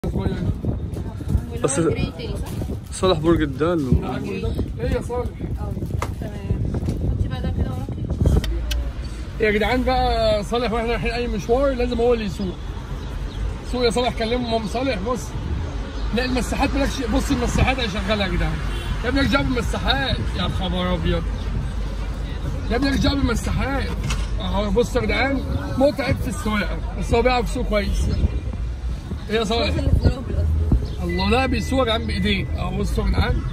بس والجري تاني صح؟ صالح برج الدال و- ايه يا صالح اه تمام حطي بقى ده كده وراكي يا جدعان بقى صالح واحنا رايحين اي مشوار لازم هو اللي يسوق سوق يا صالح كلمه مام صالح بص لا المساحات مالكش بص المساحات هيشغلها يا جدعان يا ابنك جاب المساحات يا خبر ابيض يا ابنك جاب المساحات اهو بص يا جدعان متعب في السواقه بس هو بيعرف يسوق كويس ايه يا صالح اللي في جنوب الأرض. الله لا بيسوق يا جدعان بايديه اهو بصوا يا جدعان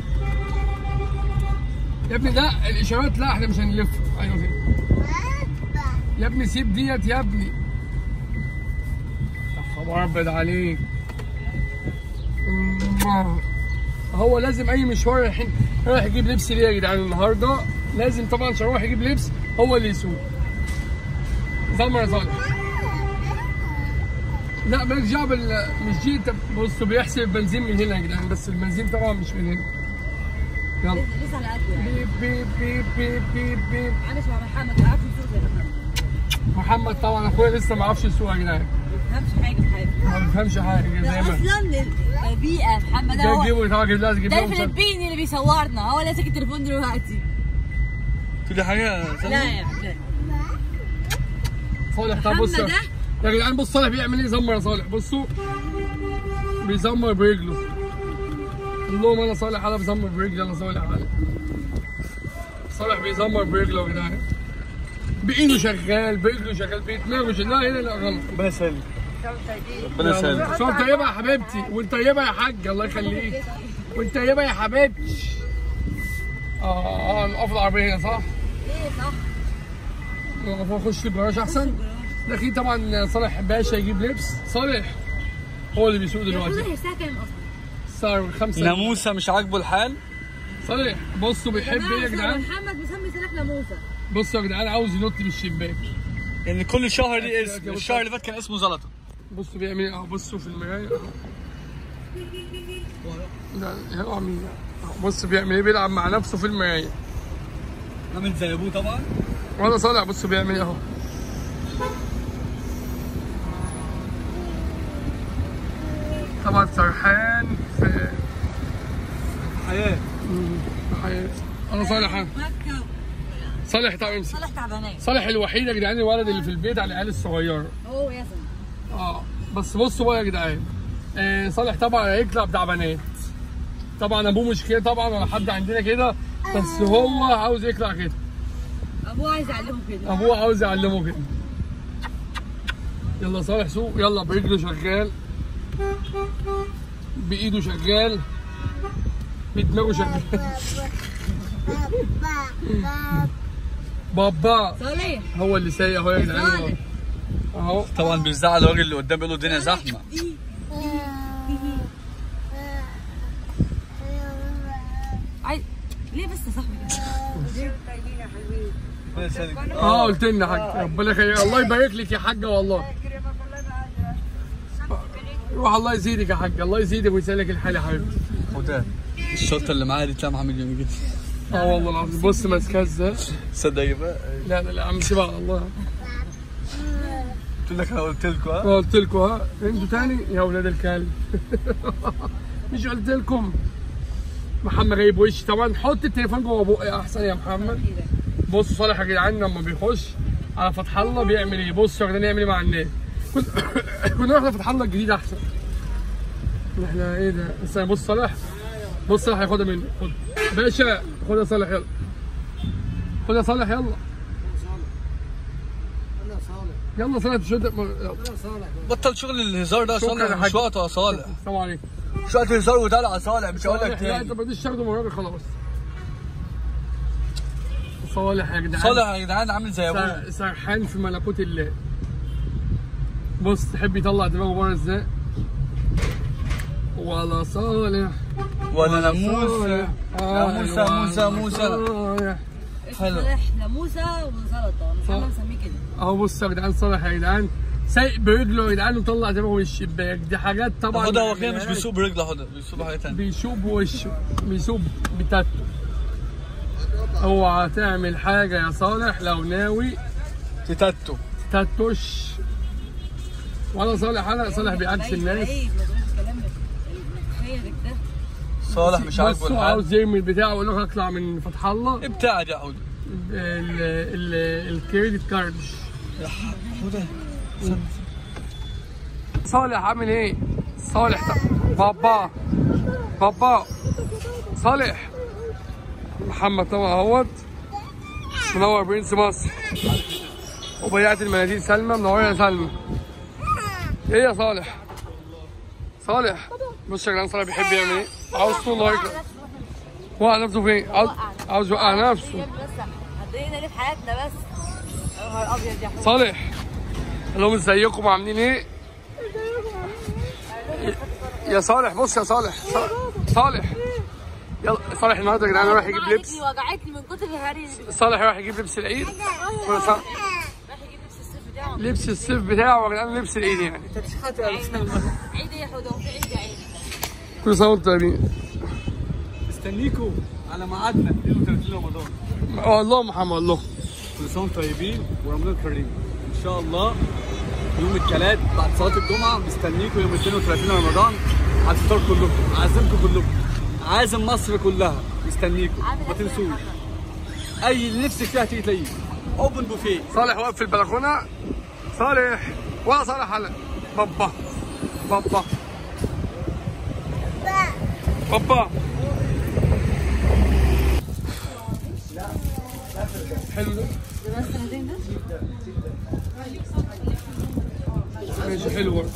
يا ابني لا الاشارات لا احنا مش هنلف ايوه كده يا ابني سيب ديت يا ابني يا خبر ابيض عليك الله. هو لازم اي مشوار رايحين رايح يجيب لبس ليه يا جدعان النهارده لازم طبعا عشان يروح يجيب لبس هو اللي يسوق زمر يا صالح لا مالكش دعوه بال مش دي انت بصوا بيحسب البنزين من هنا يا جدعان بس البنزين طبعا مش من هنا يلا لسه على قده يعني بيب بيب بيب بيب بيب بيب عامل شبه محمد ما عارفش يسوق زي محمد محمد طبعا اخويا لسه ما عرفش يسوق يا جدعان ما بيفهمش حاجه في حياته ما بيفهمش حاجه زي ده ما اصلا البيئه محمد ده ده هو تجيبه طبعا جيب لازم تجيب ده لهم سلة. الفلبيني اللي بيصورنا هو اللي ماسك التليفون دلوقتي تقولي حاجه لا يا لا صالح طب بص محمد يا جدعان بص صالح بيعمل ايه زمر يا صالح بصوا بيزمر برجله قول لهم انا صالح انا بزمر برجلي انا صالح انا صالح بيزمر برجله يا جدعان بايده شغال برجله شغال بيتمرغ لا هنا لا غلط ربنا يسلمك ربنا يسلمك شو طيبه يا حبيبتي وانت طيبه يا حاج الله يخليك وانت طيبه يا حبيبتي اه اه نقف العربيه هنا صح؟ ايه صح نقف نخش الجراج احسن داخلين طبعا صالح باشا يجيب لبس صالح هو اللي بيسوق المفروض دلوقتي هي الساعه كام اصلا؟ الساعه 5 ناموسه مش عاجبه الحال صالح بصوا بيحب ايه يا جدعان؟ محمد بيسمي سلاح ناموسه بصوا يا جدعان عاوز ينط من الشباك يعني كل شهر ليه اسم الشهر اللي فات كان اسمه زلطه بصوا بيعمل ايه اهو بصوا في المرايه اهو لا هو مين أهو بص بيعمل ايه بيلعب مع نفسه في المرايه عامل زي ابوه طبعا وانا صالح بصوا بيعمل ايه اهو طبعا سرحان في حياه في حياته انا صالح أنا. مكه صالح تعال امسك صالح تعبانات صالح الوحيد يا جدعان الولد اللي في البيت على العيال الصغيره هو يا زلمه اه بس بصوا بقى يا جدعان آه صالح طبعا هيطلع بتاع بنات طبعا ابوه مش كده طبعا ولا حد عندنا كده بس هو عاوز يطلع كده ابوه عايز يعلمه كده ابوه عاوز يعلمه كده يلا صالح سوق يلا برجله شغال بايده شغال بدماغه شغال بابا صالح هو اللي سايق اهو يا جدعان صالح. اهو طبعا بيزعل الراجل اللي قدام بيقول له الدنيا زحمه عايز ليه بس يا صاحبي كده؟ ربنا يسلمك اه قلت لنا حاج ربنا يخليك الله يبارك لك يا حاجه والله روح الله يزيدك يا حاج الله يزيدك ويسلك الحال يا حبيبتي وده الشرطه اللي معايا دي تلاقيها محمد يوم جدا اه والله العظيم بص ماسكها ازاي تصدق بقى لا لا لا عم سيبها على الله قلت لك انا قلت لكم ها ما قلت لكم ها انتوا تاني يا اولاد الكلب مش قلت لكم محمد غايب وشي طبعا حط التليفون جوه بقي احسن يا محمد بصوا صالح يا جدعان لما بيخش على فتح الله بيعمل ايه بصوا يا جدعان يعمل ايه مع الناس كنا- كنا رحنا فتح الله الجديد احسن احنا ايه ده بس بص صالح بص صالح هياخدها مني خد باشا خد يا صالح يلا خد يا صالح يلا يلا صالح تشد يلا. بطل شغل الهزار ده يا شكراً صالح يا مش حاج. وقته يا صالح السلام عليكم مش وقت هزار ودلع يا صالح مش هقول لك صالح لا انت تاني ما بديش تاخده من الراجل خلاص صالح يا جدعان صالح يا جدعان عامل زي ابوه سر- سرحان في ملكوت الله بص تحب يطلع دماغه بره ازاي ولا صالح ولا ناموسه صالح. ناموسه ولا موسى موسى صالح. حلو. صالح ناموسه وزلطه محمد مسميه كده اهو بص يا جدعان صالح يا جدعان سايق برجله يا جدعان وطلع دماغه من الشباك دي حاجات طبعا هدى هو كده مش بيسوق برجله هدى بيسوق بحاجه تانيه بيشوب بوشه بيشوب بتاتو اوعى تعمل حاجه يا صالح لو ناوي تتاتو تاتوش ولا صالح انا صالح بيعكس الناس عيب، ما تقولش هي لك ده صالح مش عاجبه بصوا الحال عاوز يرمي البتاع ويقول لك اطلع من فتح الله ابتعد يا حوده ال- ال- الكريدت كارد يا حوده صالح عامل ايه؟ صالح ت- بابا بابا صالح محمد طبعا اهوت منور برنس مصر وبيعت المناديل سلمى منورة يا سلمى ايه يا صالح؟ صالح بص يا جدعان صالح بيحب يعمل ايه؟ عاوز طول لايك وقع نفسه فين؟ عاوز عاوز يوقع نفسه بس هتلاقينا ليه في حياتنا بس يا نهار ابيض يا حوده صالح قال لهم ازيكم عاملين ايه؟ يا صالح بص يا صالح ص- صالح يلا صالح النهارده يا جدعان رايح يجيب لبس وجعتني وجعتني من كتر الهري اللي صالح رايح يجيب لبس العيد كل سنة- راح يجيب لبس الصيف بتاعه لبس الصيف بتاعه يا جدعان لبس العيد يعني عيد يا حوده وفي عيد يا عيد كل سنه وانتم طيبين مستنيكم على ميعادنا 32 رمضان اه الله محمد الله كل سنه وانتم طيبين ورمضان كريم ان شاء الله يوم الثلاث بعد صلاه الجمعه مستنيكم يوم 32 رمضان على الفطار كلكم عازمكم كلكم عازم مصر كلها مستنيكم ما تنسوش اي اللي نفسك فيها تيجي تلاقيه اوبن بوفيه صالح واقف في البلكونه صالح ولا صالح على بابا بابا بابا حلو ده ماشي حلو برضه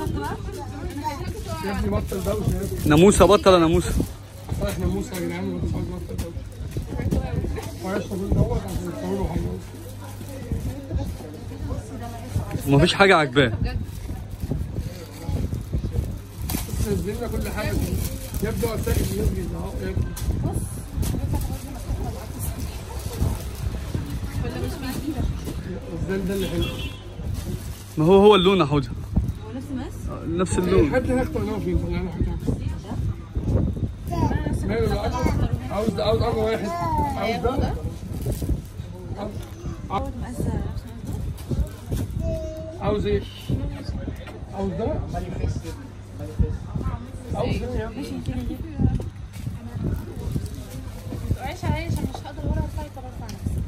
يا ابني بطل دوشه يا ابني ناموسه بطل يا ناموسه صالح ناموس يا جدعان ما تفعل بطل دوشه ويشرب دوت عشان يصوروا حمام ومفيش حاجه عاجباه نزلنا كل حاجه يبدو اساكن المسجد اهو يا ابني الزل ده اللي حلو ما هو هو اللون يا حوده هو نفس المقاس نفس اللون حد هيختار نوع فين طلعنا حاجه ماله ده أكبر؟ عاوز ده عاوز اكبر واحد عاوز ده عاوز- مقاس نفس عاوز ايه؟ عاوز ده؟ عاوز ده؟ عيش عيش أنا مش هقدر ورا الفايت برفع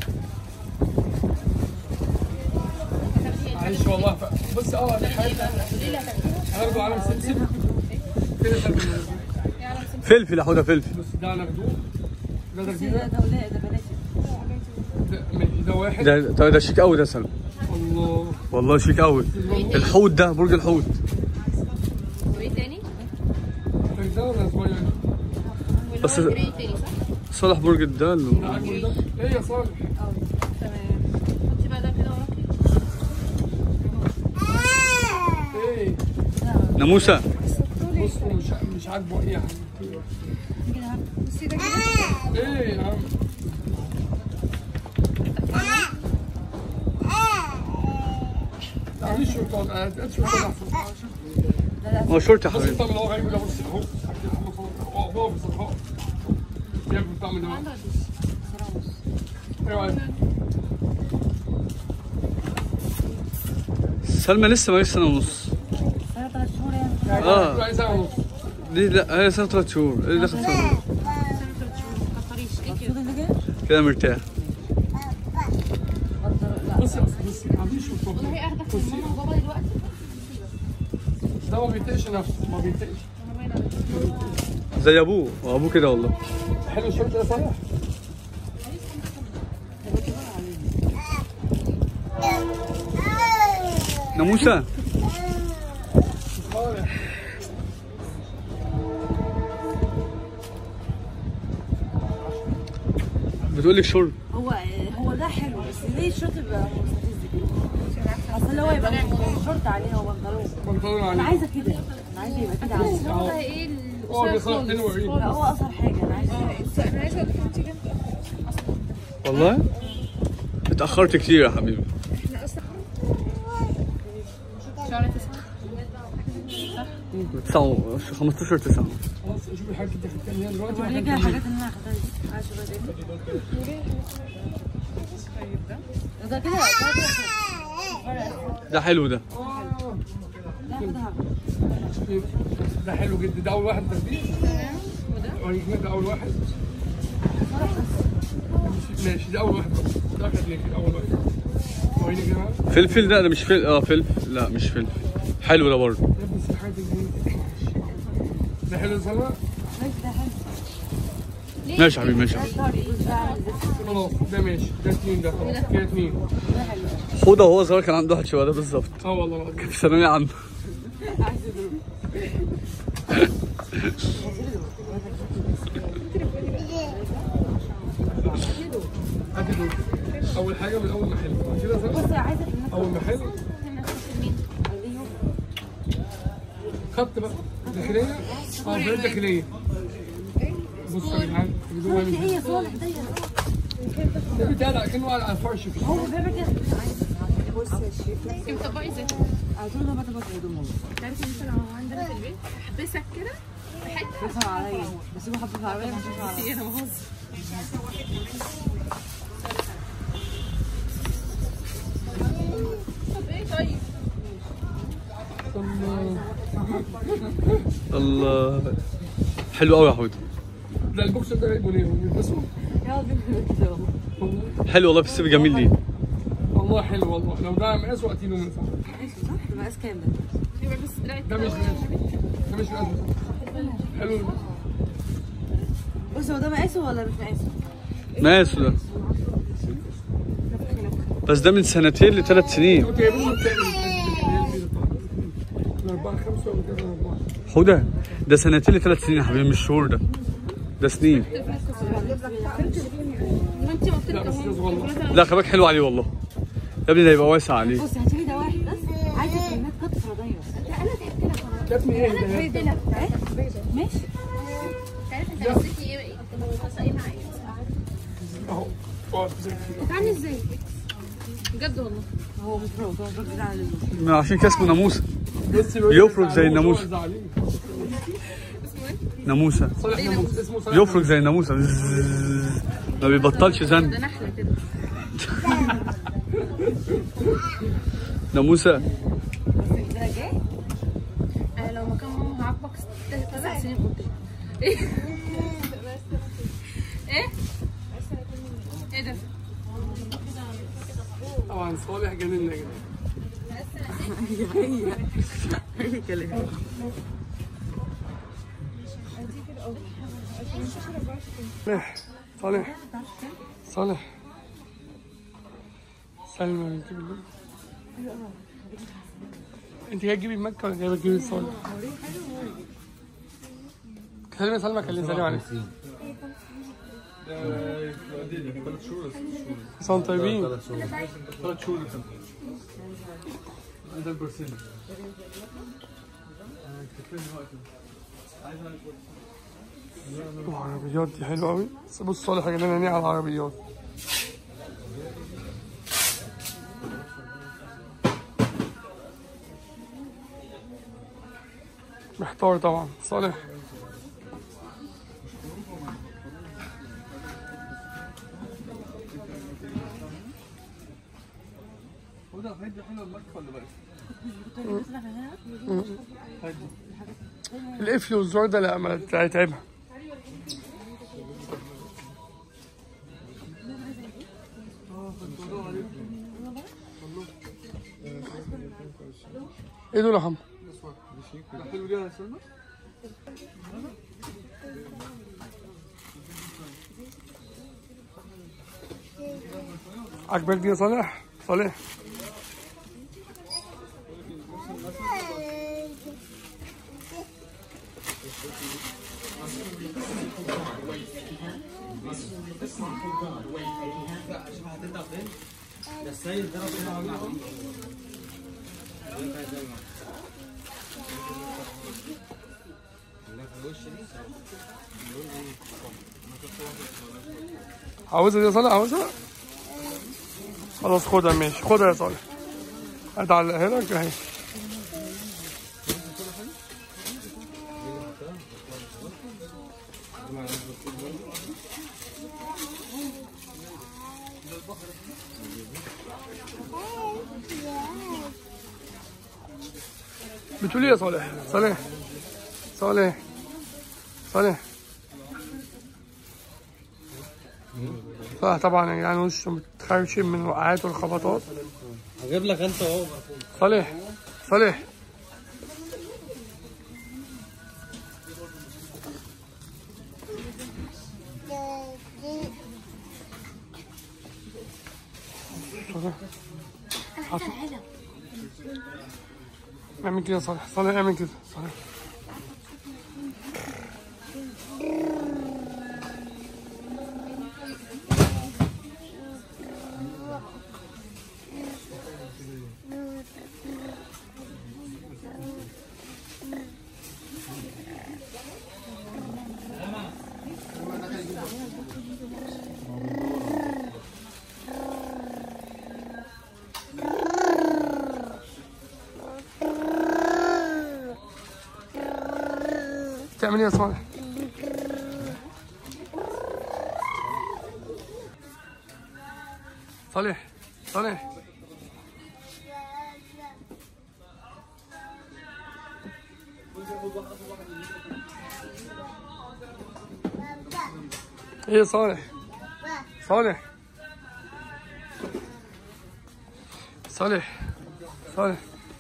نفسي عايش والله ف... بص اه دي حياتي هناخده على مسلسل كده ده فلفل يا حوده فلفل بص ده هناخدوه ده ده ده جديد ده ولا ده بلاش ده ده واحد ده ده, ده شيك قوي ده سلمى الله والله شيك قوي الحوت ده برج الحوت وايه تاني؟ ده ولا صغير؟ بس واللي هو الجراي تاني صح؟ صالح برج ده ال- ده أكبر ده؟ ايه يا صالح؟ تمام حطي بقى ده كده وراكي ايه؟ ناموسه بص مش مش عاجبه ايه يا عم بصي ده كده ايه يا عم تعمليش شرطات انا اتقلت شرطات احسن هو شورت يا بص حبيبي الطعم اللي هو غايب ده بص اهو اهو اهو بص اهو بياكل الطعم ده ايه رايك؟ سلمى لسه ما سنه ونص سنه ثلاث شهور يعني يعني آه. كل عايز ونص دي لا هي سنه ثلاث شهور ايه دخل سنه ونص كتريش ايه كده المفروض اللي جاي كده مرتاح بص بص بص ما عنديش شرطات والله اخدك من ماما وبابا دلوقتي ده ما بيتقش نفسه ما بيتقش زي ابوه وابوه كده والله حلو الشرط ده صالح ناموسه صالح بتقول لك شرب هو هو ده حلو بس ليه الشورت يبقى مستفز كده اصل هو يبقى شورت عليه هو بنطلون بنطلون انا عليه عايزه كده انا عايزه يبقى كده عندي هو بقى ايه هو القصير بيصلح خالص حلو وريد لا هو اقصر حاجه انا عايزه انا عايزه اقول لك انت جنب والله اتاخرت كتير يا حبيبي احنا اصلا شهر تسعة تسعة 15 9 خلاص شوف الحاجات اللي خدتها من هنا دلوقتي وريك وحاجات الحاجات اللي انا اخدتها دي عايزه بقى دي ده كده ده كده ده حلو ده لا خدها ده حلو جدا ده اول واحد تاخديه تمام وده اوريك ده اول واحد ماشي- ماشي ده اول واحد ده خليك اول واحد وريني يا جماعه فلفل لا ده مش فلفل اه فلفل لا مش فلفل حلو ده برضه يا ابني الحاجات الجديده ده حلو يا سلمى ماشي ده حلو ماشي يا حبيبي ماشي خلاص ده ماشي ده اثنين ده خلاص كده اثنين حوده وهو صغير كان عنده واحد شبه ده بالظبط اه والله العظيم في ثانويه عامه هاتي دول اول حاجه من اول محل كده يا سلمى بص عايزه في النص اول محل ايوه خط بقى داخليه اه ده داخليه بصوا يا جدعان جوه في ايه يا صالح ده ده بتاع ده كانه على الفرش كده هو بيعمل كده بص يا شيخ انت مطبقي ازاي؟ على طول ده بقى بقى هدوم والله تعرفي انت لو عندنا في البيت احبسك كده في حته بيفهم عليا بس هو حبه في العربيه مش بيفهم عليا انا بهزر طب ايه طيب؟ الله حلو قوي يا حوده ده البوكس ده جايبه ليه؟ بيلبسه يلا بينا كده والله والله حلو والله في الصيف جميل ليه والله حلو والله لو ده مقاس وقتينه من فوق ماشي صح ده مقاس كام ده؟ يبقى بس دراعي ده مش مقاس ده مش مقاس حلو بص هو ده مقاسه ولا مش مقاسه؟ ماشي ده بس ده من سنتين لثلاث سنين كنت جايبينه من تاني الأربعة خمسة ولا كده أربعة حوده ده سنتين لثلاث سنين يا حبيبي مش شهور ده ده سنين وانت قلت لا لك بس اهو ده والله لا خباك حلو عليه والله يا ابني ده يبقى واسع عليه بص هاتي لي ده واحد بس عايزه كلمات قط فرديه لا انا تعبت لك خلاص ده ابني ايه ده؟ تعبت لك ماشي تعرف انت حسيتي ايه ايه حصل ايه معايا أهو اقعد زي كده. بتعني ازاي بجد والله هو مفروض هو مفروض على اللزوم ما عشان كده اسمه ناموسه بص بيقول يفرك زي زعلان، الناموس. هو زعلان. ناموسه صالح ناموس اسمه صالح يفرك زي الناموسه بزز. ما بيبطلش ده زن نحله كده ناموسه ده جاي انا لو مكان ماما هعاقبك تسع سنين قدام ايه ايه ايه ده طبعا صالح جننا يا جدعان اي كلام صالح صالح صالح سلمى بنت بالله انت جاي تجيبي مكة ولا جايبه تجيبي صالح؟ كلمة سلمى كلمة سلمى عليك صام طيبين ثلاث شهور ده البرسيم العربيات دي حلوة أوي بس بص صالح يا جدعان عينيه على العربيات محتار طبعا صالح حوده الحاجات دي حلوه الماركه ولا بقى القفل والزرار ده لا ما هيتعبها ايه دول يا حمو؟ حلو جدا يا سلمى عجبك دي يا صالح؟ صالح عاوزها دي يا صالح عاوزها؟ خلاص خدها ماشي خدها يا صالح هتعلقها لك اهي بتقول ايه يا صالح صالح صالح صالح صالح طبعا يا جدعان وشه متخرشم من الوقعات والخبطات هجيب لك انت اهو صالح صالح اعمل كده يا صالح صالح اعمل كده صالح تعمل ايه يا صالح صالح صالح ايه يا صالح صالح صالح صالح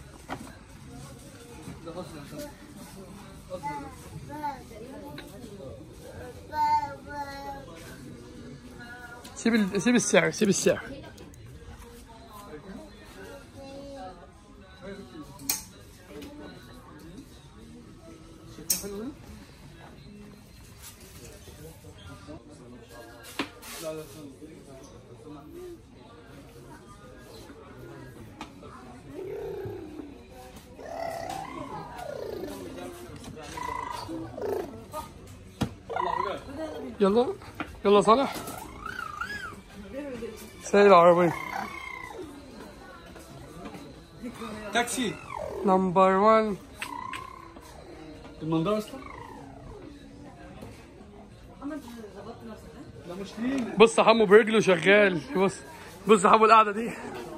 سيب ال... سيب السعر سيب السعر يلا يلا صالح سير العربية تاكسي نمبر 1 المنظار اصلا لا مش لينا بص حمو برجله شغال بص بص حمو القعدة دي